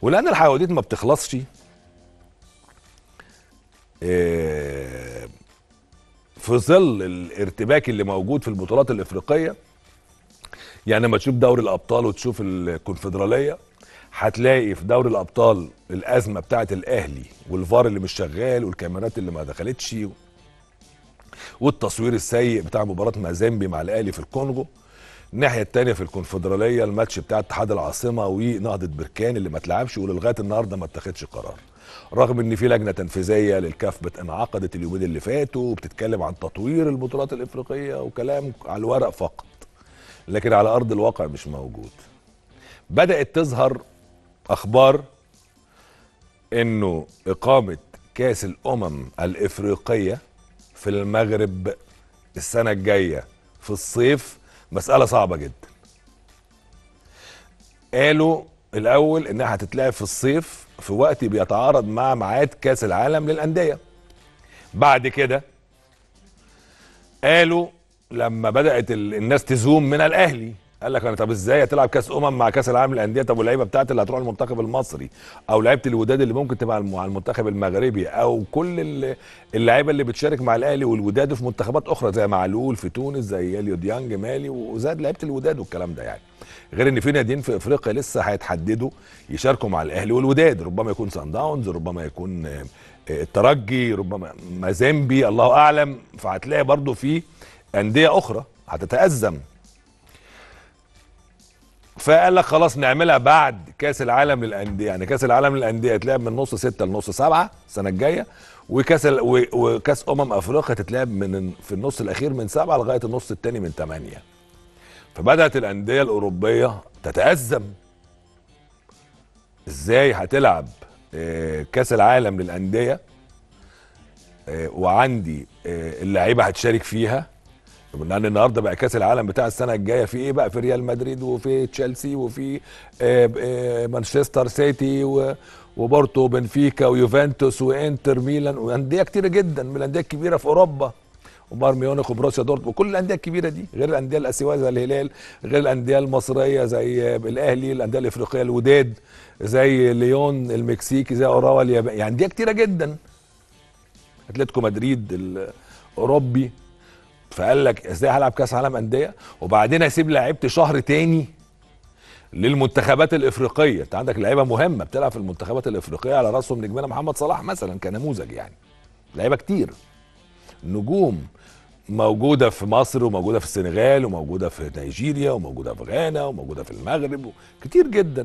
ولان الحواديت ما بتخلصش آه، في ظل الارتباك اللي موجود في البطولات الافريقيه يعني لما تشوف دوري الابطال وتشوف الكونفدراليه هتلاقي في دوري الابطال الازمه بتاعه الاهلي والفار اللي مش شغال والكاميرات اللي ما دخلتش والتصوير السيء بتاع مباراه مازيمبي مع الاهلي في الكونغو الناحيه الثانيه في الكونفدراليه الماتش بتاع اتحاد العاصمه ونهضه بركان اللي ما اتلعبش ولغايه النهارده ما اتخذش قرار رغم ان في لجنه تنفيذيه للكاف بت- انعقدت اليومين اللي فاتوا وبتتكلم عن تطوير البطولات الافريقيه وكلام على الورق فقط لكن على ارض الواقع مش موجود بدات تظهر اخبار انه اقامه كاس الامم الافريقيه في المغرب السنه الجايه في الصيف مساله صعبه جدا قالوا الاول انها هتتلعب في الصيف في وقت بيتعارض مع ميعاد كاس العالم للانديه بعد كده قالوا لما بدات ال- الناس تزوم من الاهلي قال لك انا طب ازاي هتلعب كاس امم مع كاس العالم للانديه طب واللعيبه بتاعتي اللي هتروح المنتخب المصري او لعيبه الوداد اللي ممكن تبقى الم- مع المنتخب المغربي او كل ال- اللعيبه اللي بتشارك مع الاهلي والوداد في منتخبات اخرى زي معلول في تونس زي اليو ديانج مالي وزاد لعيبه الوداد والكلام ده يعني غير ان في ناديين في افريقيا لسه هيتحددوا يشاركوا مع الاهلي والوداد ربما يكون سان داونز ربما يكون آه، آه، الترجي ربما مازيمبي الله اعلم فهتلاقي برضو في انديه اخرى هتتازم فقال لك خلاص نعملها بعد كاس العالم للانديه يعني كاس العالم للانديه يتلعب من نص ستة لنص سبعة السنه الجايه وكاس ال... و... وكاس امم افريقيا تتلعب من في النص الاخير من سبعة لغايه النص الثاني من ثمانية فبدات الانديه الاوروبيه تتازم ازاي هتلعب آه، كاس العالم للانديه آه، وعندي آه، اللعيبه هتشارك فيها لان النهارده بقى كاس العالم بتاع السنه الجايه في ايه بقى في ريال مدريد وفي تشيلسي وفي آه، آه، مانشستر سيتي و- وبورتو بنفيكا ويوفنتوس وانتر ميلان وانديه كتيره جدا من الانديه الكبيره في اوروبا وبايرن ميونخ وبروسيا دورتموند وكل الانديه الكبيره دي غير الانديه الاسيويه زي الهلال غير الانديه المصريه زي الاهلي الانديه الافريقيه الوداد زي ليون المكسيكي زي اوراوا اليابان يعني انديه كتيره جدا اتلتيكو مدريد الاوروبي فقال لك ازاي هلعب كاس عالم انديه وبعدين اسيب لعيبتي شهر تاني للمنتخبات الافريقيه انت عندك لعيبه مهمه بتلعب في المنتخبات الافريقيه على راسهم نجمنا محمد صلاح مثلا كنموذج يعني لعيبه كتير نجوم موجوده في مصر وموجوده في السنغال وموجوده في نيجيريا وموجوده في غانا وموجوده في المغرب كتير جدا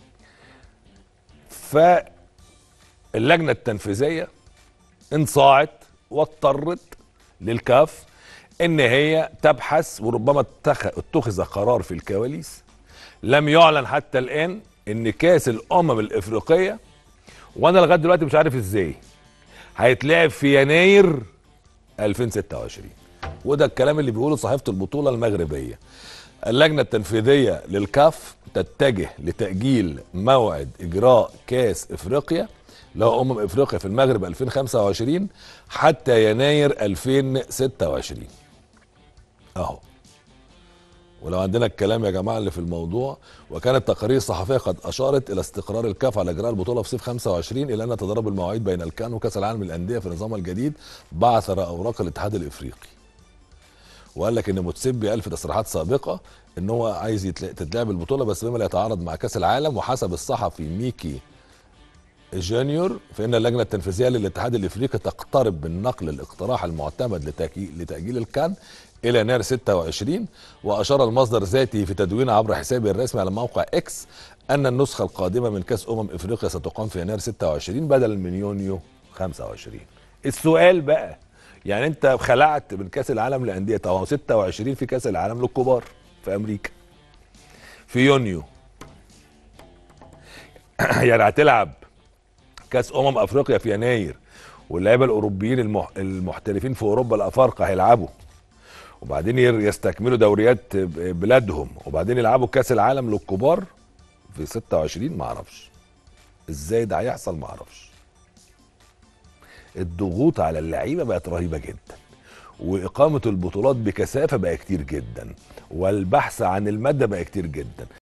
فاللجنه التنفيذيه انصاعت واضطرت للكاف ان هي تبحث وربما اتخ- اتخذ قرار في الكواليس لم يعلن حتى الان ان كاس الامم الافريقيه وانا لغايه دلوقتي مش عارف ازاي هيتلعب في يناير 2026 وده الكلام اللي بيقوله صحيفه البطوله المغربيه اللجنه التنفيذيه للكاف تتجه لتاجيل موعد اجراء كاس افريقيا اللي هو امم افريقيا في المغرب 2025 حتى يناير 2026 اهو ولو عندنا الكلام يا جماعه اللي في الموضوع وكانت تقارير صحفيه قد اشارت الى استقرار الكاف على اجراء البطوله في صيف 25 الى ان تضارب المواعيد بين الكان وكاس العالم للانديه في نظامها الجديد بعثر اوراق الاتحاد الافريقي وقال لك ان موتسيبي قال في تصريحات سابقه ان هو عايز يتل- تتلعب البطوله بس بما لا يتعارض مع كاس العالم وحسب الصحفي ميكي جونيور فإن اللجنة التنفيذية للاتحاد الإفريقي تقترب من نقل الاقتراح المعتمد لتأكي- لتأجيل الكان إلى يناير 26 وأشار المصدر ذاته في تدوينه عبر حسابه الرسمي على موقع إكس أن النسخة القادمة من كأس أمم إفريقيا ستقام في يناير 26 بدلا من يونيو 25 السؤال بقى يعني أنت خلعت من كأس العالم للأندية طب هو 26 في كأس العالم للكبار في أمريكا في يونيو يعني هتلعب كاس امم افريقيا في يناير واللعيبه الاوروبيين المح... المحترفين في اوروبا الافارقه هيلعبوا وبعدين ير- يستكملوا دوريات ب- بلادهم وبعدين يلعبوا كاس العالم للكبار في 26 ما اعرفش ازاي ده هيحصل ما اعرفش الضغوط على اللعيبه بقت رهيبه جدا واقامه البطولات بكثافه بقى كتير جدا والبحث عن الماده بقى كتير جدا